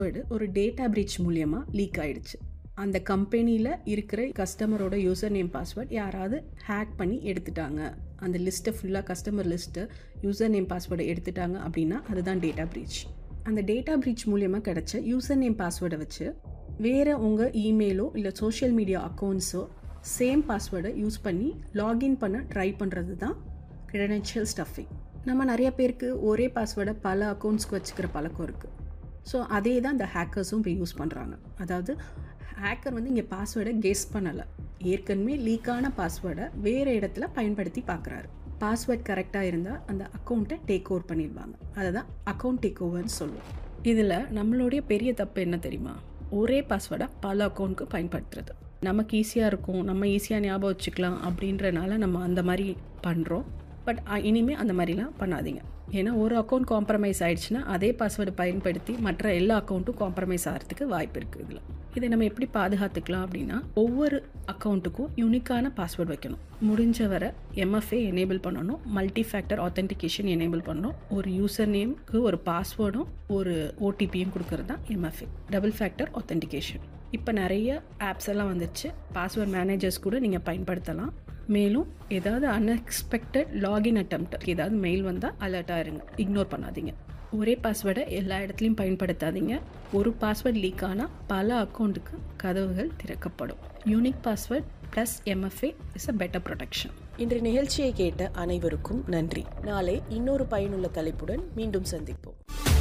ஒரு டேட்டா பிரீச் மூலியமாக லீக் ஆயிடுச்சு அந்த கம்பெனியில் இருக்கிற கஸ்டமரோட யூசர் நேம் பாஸ்வேர்ட் யாராவது ஹேக் பண்ணி எடுத்துட்டாங்க அந்த லிஸ்ட்டை ஃபுல்லாக கஸ்டமர் லிஸ்ட்டு யூசர் நேம் பாஸ்வேர்டை எடுத்துட்டாங்க அப்படின்னா அதுதான் டேட்டா பிரீச் அந்த டேட்டா பிரீச் மூலியமாக கிடைச்ச யூசர் நேம் பாஸ்வேர்டை வச்சு வேறு உங்கள் இமெயிலோ இல்லை சோஷியல் மீடியா அக்கௌண்ட்ஸோ சேம் பாஸ்வேர்டை யூஸ் பண்ணி லாகின் பண்ண ட்ரை பண்ணுறது தான் கிரெடென்ஷியல் ஸ்டஃபிங் நம்ம நிறைய பேருக்கு ஒரே பாஸ்வேர்டை பல அக்கௌண்ட்ஸ்க்கு வச்சுக்கிற பழக்கம் இருக்குது ஸோ அதே தான் இந்த ஹேக்கர்ஸும் இப்போ யூஸ் பண்ணுறாங்க அதாவது ஹேக்கர் வந்து இங்கே பாஸ்வேர்டை கெஸ் பண்ணலை ஏற்கனவே லீக்கான பாஸ்வேர்டை வேறு இடத்துல பயன்படுத்தி பார்க்குறாரு பாஸ்வேர்ட் கரெக்டாக இருந்தால் அந்த அக்கௌண்ட்டை டேக் ஓவர் பண்ணிடுவாங்க அதை தான் அக்கௌண்ட் டேக் ஓவர்னு சொல்லுவோம் இதில் நம்மளுடைய பெரிய தப்பு என்ன தெரியுமா ஒரே பாஸ்வேர்டை பல அக்கௌண்ட்க்கு பயன்படுத்துறது நமக்கு ஈஸியாக இருக்கும் நம்ம ஈஸியாக ஞாபகம் வச்சுக்கலாம் அப்படின்றனால நம்ம அந்த மாதிரி பண்ணுறோம் பட் இனிமேல் அந்த மாதிரிலாம் பண்ணாதீங்க ஏன்னா ஒரு அக்கௌண்ட் காம்ப்ரமைஸ் ஆயிடுச்சுன்னா அதே பாஸ்வேர்டு பயன்படுத்தி மற்ற எல்லா அக்கௌண்ட்டும் காம்ப்ரமைஸ் ஆகிறதுக்கு வாய்ப்பு இருக்குது இதில் இதை நம்ம எப்படி பாதுகாத்துக்கலாம் அப்படின்னா ஒவ்வொரு அக்கௌண்ட்டுக்கும் யூனிக்கான பாஸ்வேர்டு வைக்கணும் முடிஞ்ச வரை எம்எஃப்ஏ எனேபிள் பண்ணணும் மல்டி ஃபேக்டர் ஆத்தென்டிகேஷன் எனேபிள் பண்ணணும் ஒரு யூசர் நேம்க்கு ஒரு பாஸ்வேர்டும் ஒரு ஓடிபியும் கொடுக்கறது தான் எம்எஃப்ஏ டபுள் ஃபேக்டர் ஆத்தென்டிகேஷன் இப்போ நிறைய ஆப்ஸ் எல்லாம் வந்துச்சு பாஸ்வேர்ட் மேனேஜர்ஸ் கூட நீங்கள் பயன்படுத்தலாம் மேலும் ஏதாவது அன்எக்ஸ்பெக்டட் லாகின் அட்டம்ப்ட் ஏதாவது மெயில் வந்தால் அலர்ட்டாக இருங்க இக்னோர் பண்ணாதீங்க ஒரே பாஸ்வேர்டை எல்லா இடத்துலையும் பயன்படுத்தாதீங்க ஒரு பாஸ்வேர்ட் லீக் ஆனால் பல அக்கௌண்ட்டுக்கு கதவுகள் திறக்கப்படும் unique password plus MFA is a better protection இன்று நிகழ்ச்சியை கேட்ட அனைவருக்கும் நன்றி நாளை இன்னொரு பயனுள்ள தலைப்புடன் மீண்டும் சந்திப்போம்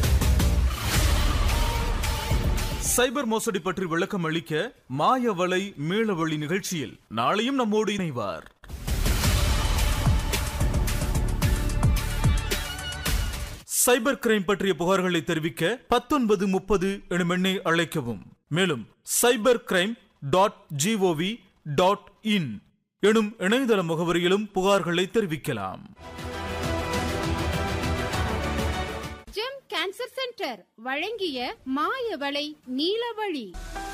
சைபர் மோசடி பற்றி விளக்கம் அளிக்க மாயவலை மீளவழி நிகழ்ச்சியில் நாளையும் நம்மோடு இணைவார் சைபர் கிரைம் பற்றிய புகார்களை தெரிவிக்க பத்தொன்பது முப்பது எனும் எண்ணை அழைக்கவும் மேலும் cyber crime dot G O V dot in எனும் இணையதள முகவரியிலும் புகார்களை தெரிவிக்கலாம் ஜெம் கேன்சர் சென்டர் வழங்கிய மாயவளை நீலவழி